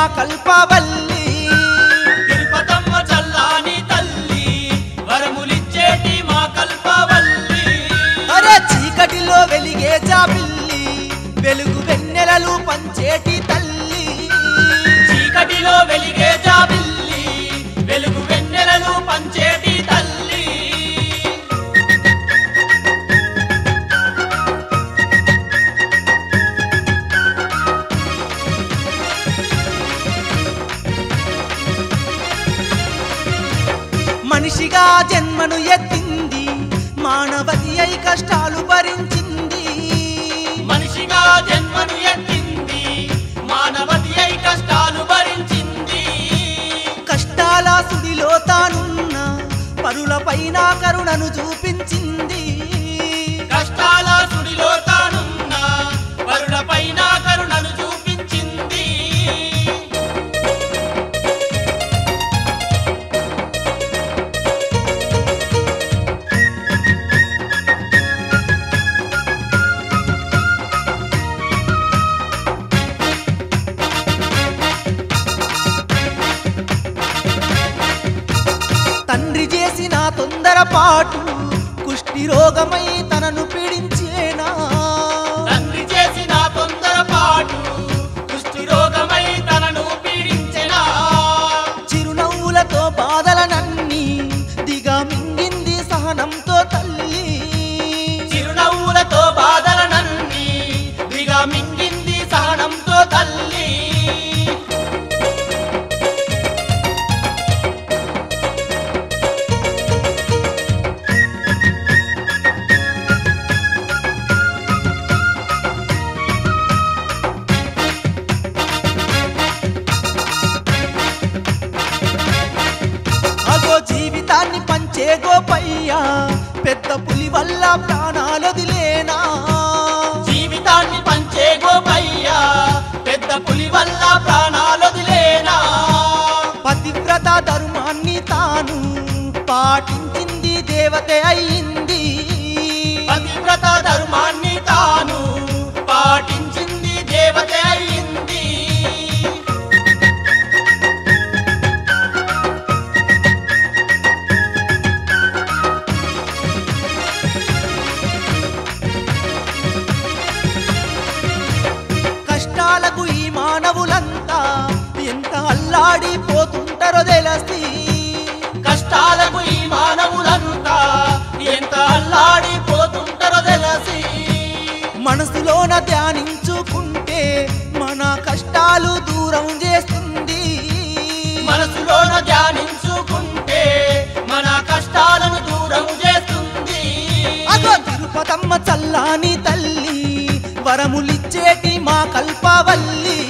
కల్పవల్లి తిరుపతమ్మ చల్లాని తల్లి వరములిచ్చేటి మా కల్పవల్లి అరే చీకటిలో వెలిగే జాబిల్లి వెలుగు వెన్నెలలు పంచేటి తల్లి చీకటిలో వెలిగే జాబిల్లి వెలుగు వెన్నెలలు పంచేటి తల్లి మనిషిగా జన్మను ఎత్తింది మానవతి అయి కష్టాలు భరించింది మనిషిగా జన్మను ఎత్తింది మానవతి అయి కష్టాలు భరించింది కష్టాల సుడిలో తానున్న పరుల పైన కరుణను చూపించింది కష్టాల సుడిలో తానున్న వరుణ పైన కరుణను చూపించింది తండ్రి చేసిన తొందరపాటు కుష్టి రోగమై తనను పీడించేనా తండ్రి చేసిన తొందరపాటు కుష్టి రోగమై తనను పీడించెనా చిరునవ్వులతో బాధలనన్నీ దిగమింగింది సహనంతో తల్లి చిరునవ్వులతో బాధలనన్నీ దిగా మింగింది సహనంతో తల్లి అగో జీవితాన్ని పంచే గోపయ్యా పెద్ద పులి వల్ల ప్రాణాలొదిలేనా జీవితాన్ని పంచే గోపయ్య పెద్ద పులి వల్ల ప్రాణాలొదిలేనా పతివ్రత ధర్మాన్ని తాను పాటించింది దేవత అయింది పతివ్రత ధర్మాన్ని తాను పాటించింది దేవత అయింది కష్టాలకు ఈ మానవులంతా ఎంత అల్లాడిపోతుంటారో తెలిసి కష్టాలకు ఈ మానవులంతా ఎంత అల్లాడిపోతుంటారో తెలిసి మనసులోన ధ్యానించుకుంటే మన కష్టాలు దూరం చేస్తుంది మనసులోన ధ్యానించుకుంటే మన కష్టాలను దూరం చేస్తుంది అగో తిరుపతమ్మ చల్లాని తల్లి వరములిచ్చేటి మా కల్పవల్లి